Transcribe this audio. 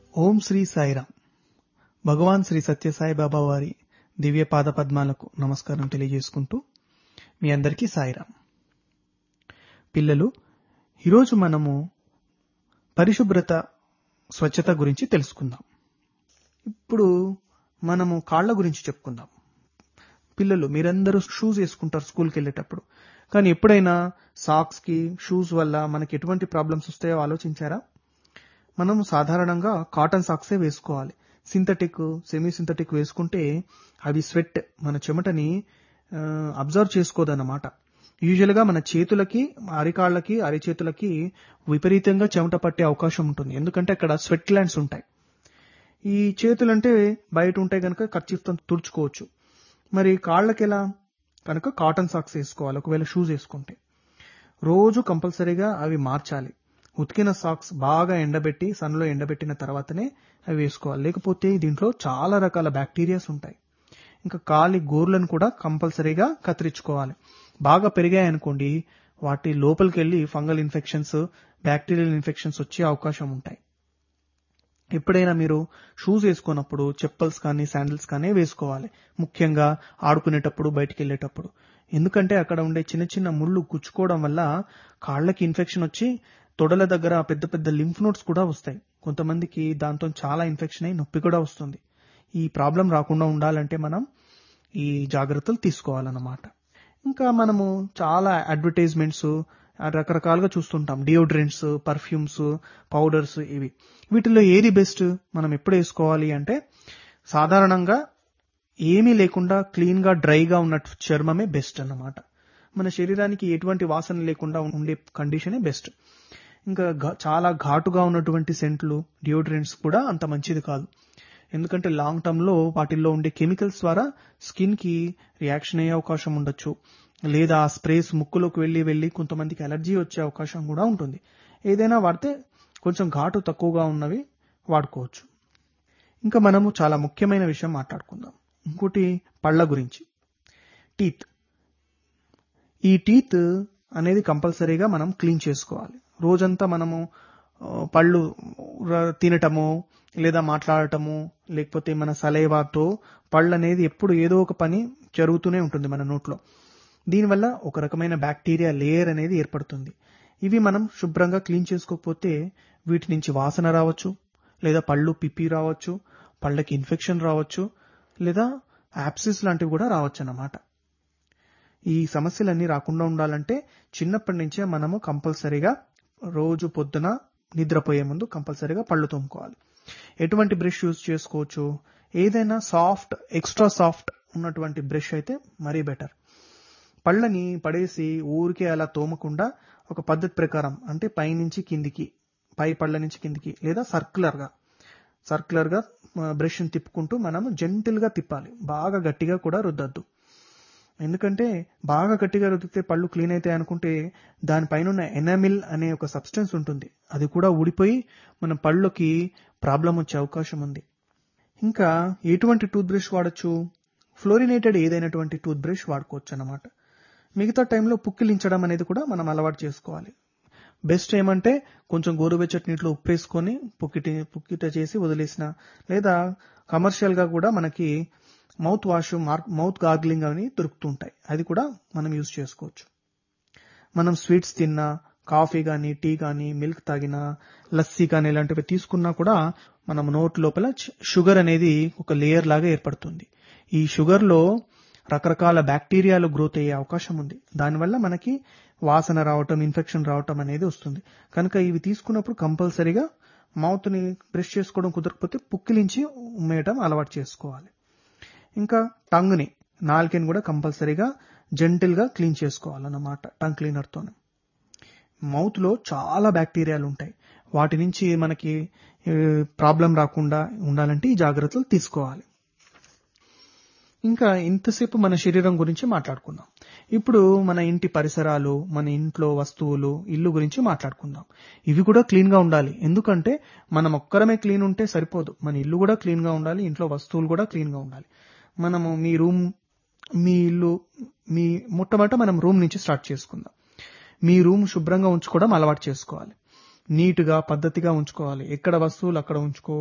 ఓం శ్రీ సాయిరామ్ భగవాన్ శ్రీ సత్యసాయి బాబా వారి దివ్య పాద పద్మాలకు నమస్కారం తెలియజేసుకుంటూ మీ అందరికీ సాయిరామ్ పిల్లలు ఈరోజు మనము పరిశుభ్రత స్వచ్ఛత గురించి తెలుసుకుందాం ఇప్పుడు మనము కాళ్ళ గురించి చెప్పుకుందాం పిల్లలు మీరందరూ షూస్ వేసుకుంటారు స్కూల్కి వెళ్ళేటప్పుడు కానీ ఎప్పుడైనా సాక్స్ కి షూస్ వల్ల మనకి ఎటువంటి ప్రాబ్లమ్స్ వస్తాయో ఆలోచించారా మనం సాధారణంగా కాటన్ సాక్సే వేసుకోవాలి సింథటిక్ సెమీ సింథటిక్ వేసుకుంటే అవి స్వెట్ మన చెమటని అబ్జర్వ్ చేసుకోదన్నమాట యూజువల్ గా మన చేతులకి అరికాళ్ళకి అరిచేతులకి విపరీతంగా చెమట పట్టే అవకాశం ఉంటుంది ఎందుకంటే అక్కడ స్వెట్ గ్లాండ్స్ ఉంటాయి ఈ చేతులంటే బయట ఉంటాయి కనుక ఖర్చుతో తుడుచుకోవచ్చు మరి కాళ్ళకి ఎలా కనుక కాటన్ సాక్స్ వేసుకోవాలి ఒకవేళ షూస్ వేసుకుంటే రోజు కంపల్సరీగా అవి మార్చాలి ఉతికిన సాక్స్ బాగా ఎండబెట్టి సన్లో ఎండబెట్టిన తర్వాతనే అవి వేసుకోవాలి లేకపోతే దీంట్లో చాలా రకాల బ్యాక్టీరియాస్ ఉంటాయి ఇంకా కాలి గోర్లను కూడా కంపల్సరీగా కత్తిరించుకోవాలి బాగా పెరిగాయనుకోండి వాటి లోపలికి వెళ్ళి ఫంగల్ ఇన్ఫెక్షన్స్ బ్యాక్టీరియల్ ఇన్ఫెక్షన్స్ వచ్చే అవకాశం ఉంటాయి ఎప్పుడైనా మీరు షూస్ వేసుకున్నప్పుడు చెప్పల్స్ కానీ శాండిల్స్ కానీ వేసుకోవాలి ముఖ్యంగా ఆడుకునేటప్పుడు బయటికి వెళ్ళేటప్పుడు ఎందుకంటే అక్కడ ఉండే చిన్న చిన్న ముళ్ళు గుచ్చుకోవడం వల్ల కాళ్ళకి ఇన్ఫెక్షన్ వచ్చి తొడల దగ్గర పెద్ద పెద్ద లింఫ్ నోట్స్ కూడా వస్తాయి కొంతమందికి దాంతో చాలా ఇన్ఫెక్షన్ అయి నొప్పి కూడా వస్తుంది ఈ ప్రాబ్లం రాకుండా ఉండాలంటే మనం ఈ జాగ్రత్తలు తీసుకోవాలన్నమాట ఇంకా మనము చాలా అడ్వర్టైజ్మెంట్స్ రకరకాలుగా చూస్తుంటాం డియోడ్రెంట్స్ పర్ఫ్యూమ్స్ పౌడర్స్ ఇవి వీటిలో ఏది బెస్ట్ మనం ఎప్పుడు వేసుకోవాలి అంటే సాధారణంగా ఏమీ లేకుండా క్లీన్ గా డ్రైగా ఉన్న చర్మమే బెస్ట్ అన్నమాట మన శరీరానికి ఎటువంటి వాసన లేకుండా ఉండే కండిషనే బెస్ట్ ఇంకా చాలా ఘాటుగా ఉన్నటువంటి సెంట్లు డియోడ్రెంట్స్ కూడా అంత మంచిది కాదు ఎందుకంటే లాంగ్ టర్మ్ లో వాటిల్లో ఉండే కెమికల్స్ ద్వారా స్కిన్ కి రియాక్షన్ అయ్యే అవకాశం ఉండొచ్చు లేదా ఆ స్ప్రేస్ ముక్కులోకి వెళ్లి వెళ్లి కొంతమందికి అలర్జీ వచ్చే అవకాశం కూడా ఉంటుంది ఏదైనా వాడితే కొంచెం ఘాటు తక్కువగా ఉన్నవి వాడుకోవచ్చు ఇంకా మనము చాలా ముఖ్యమైన విషయం మాట్లాడుకుందాం ఇంకోటి పళ్ళ గురించి టీత్ ఈ టీత్ అనేది కంపల్సరీగా మనం క్లీన్ చేసుకోవాలి రోజంతా మనము పళ్ళు తినటము లేదా మాట్లాడటము లేకపోతే మన సలైవాతో పళ్ళు అనేది ఎప్పుడు ఏదో ఒక పని జరుగుతూనే ఉంటుంది మన నోట్లో దీనివల్ల ఒక రకమైన బ్యాక్టీరియా లేయర్ అనేది ఏర్పడుతుంది ఇవి మనం శుభ్రంగా క్లీన్ చేసుకోకపోతే వీటి నుంచి వాసన రావచ్చు లేదా పళ్ళు పిప్పి రావచ్చు పళ్ళకి ఇన్ఫెక్షన్ రావచ్చు లేదా యాప్సిస్ లాంటివి కూడా రావచ్చు అన్నమాట ఈ సమస్యలన్నీ రాకుండా ఉండాలంటే చిన్నప్పటి నుంచే మనము కంపల్సరీగా రోజు పొద్దున నిద్రపోయే ముందు కంపల్సరీగా పళ్ళు తోముకోవాలి ఎటువంటి బ్రష్ యూజ్ చేసుకోవచ్చు ఏదైనా సాఫ్ట్ ఎక్స్ట్రా సాఫ్ట్ ఉన్నటువంటి బ్రష్ అయితే మరీ బెటర్ పళ్ళని పడేసి ఊరికే అలా తోమకుండా ఒక పద్ధతి ప్రకారం అంటే పైనుంచి కిందికి పై పళ్ళ నుంచి కిందికి లేదా సర్క్యులర్ గా సర్క్యులర్ గా బ్రష్ తిప్పుకుంటూ మనం జెంటిల్ గా తిప్పాలి బాగా గట్టిగా కూడా రుద్దద్దు ఎందుకంటే బాగా గట్టిగా రుద్దితే పళ్ళు క్లీన్ అవుతాయి అనుకుంటే దానిపైన ఉన్న ఎనామిల్ అనే ఒక సబ్స్టెన్స్ ఉంటుంది అది కూడా ఊడిపోయి మన పళ్ళకి ప్రాబ్లం వచ్చే అవకాశం ఉంది ఇంకా ఎటువంటి టూత్ బ్రష్ వాడచ్చు ఫ్లోరినేటెడ్ ఏదైనటువంటి టూత్ బ్రష్ వాడుకోవచ్చు అన్నమాట మిగతా టైంలో పుక్కిలించడం అనేది కూడా మనం అలవాటు చేసుకోవాలి బెస్ట్ ఏమంటే కొంచెం గోరువెచ్చటి నీటిలో ఉప్పేసుకొని పుక్కిటి పుక్కిట చేసి వదిలేసిన లేదా కమర్షియల్ గా కూడా మనకి మౌత్ వాష్ మౌత్ గార్గ్లింగ్ అని దొరుకుతుంటాయి అది కూడా మనం యూజ్ చేసుకోవచ్చు మనం స్వీట్స్ తిన్నా కాఫీ కానీ టీ కానీ మిల్క్ తాగినా లస్సీ కానీ ఇలాంటివి తీసుకున్నా కూడా మనం నోట్ లోపల షుగర్ అనేది ఒక లేయర్ లాగా ఏర్పడుతుంది ఈ షుగర్ లో రకరకాల బ్యాక్టీరియాలు గ్రోత్ అయ్యే అవకాశం ఉంది దానివల్ల మనకి వాసన రావటం ఇన్ఫెక్షన్ రావటం అనేది వస్తుంది కనుక ఇవి తీసుకున్నప్పుడు కంపల్సరీగా మౌత్ ని బ్రష్ చేసుకోవడం కుదరకపోతే పుక్కిలించి ఉమ్మేయటం అలవాటు చేసుకోవాలి ఇంకా టంగ్ ని నాలుకని కూడా కంపల్సరీగా జెంటిల్ గా క్లీన్ చేసుకోవాలన్నమాట టంగ్ క్లీనర్ తోనే మౌత్ లో చాలా బ్యాక్టీరియాలు ఉంటాయి వాటి నుంచి మనకి ప్రాబ్లం రాకుండా ఉండాలంటే ఈ జాగ్రత్తలు తీసుకోవాలి ఇంకా ఇంతసేపు మన శరీరం గురించి మాట్లాడుకుందాం ఇప్పుడు మన ఇంటి పరిసరాలు మన ఇంట్లో వస్తువులు ఇల్లు గురించి మాట్లాడుకుందాం ఇవి కూడా క్లీన్ గా ఉండాలి ఎందుకంటే మనం ఒక్కరమే క్లీన్ ఉంటే సరిపోదు మన ఇల్లు కూడా క్లీన్ గా ఉండాలి ఇంట్లో వస్తువులు కూడా క్లీన్ గా ఉండాలి మనము మీ రూమ్ మీ ఇల్లు మీ మొట్టమొదట మనం రూమ్ నుంచి స్టార్ట్ చేసుకుందాం మీ రూమ్ శుభ్రంగా ఉంచుకోవడం అలవాటు చేసుకోవాలి నీట్ గా పద్ధతిగా ఉంచుకోవాలి ఎక్కడ వస్తువులు అక్కడ ఉంచుకో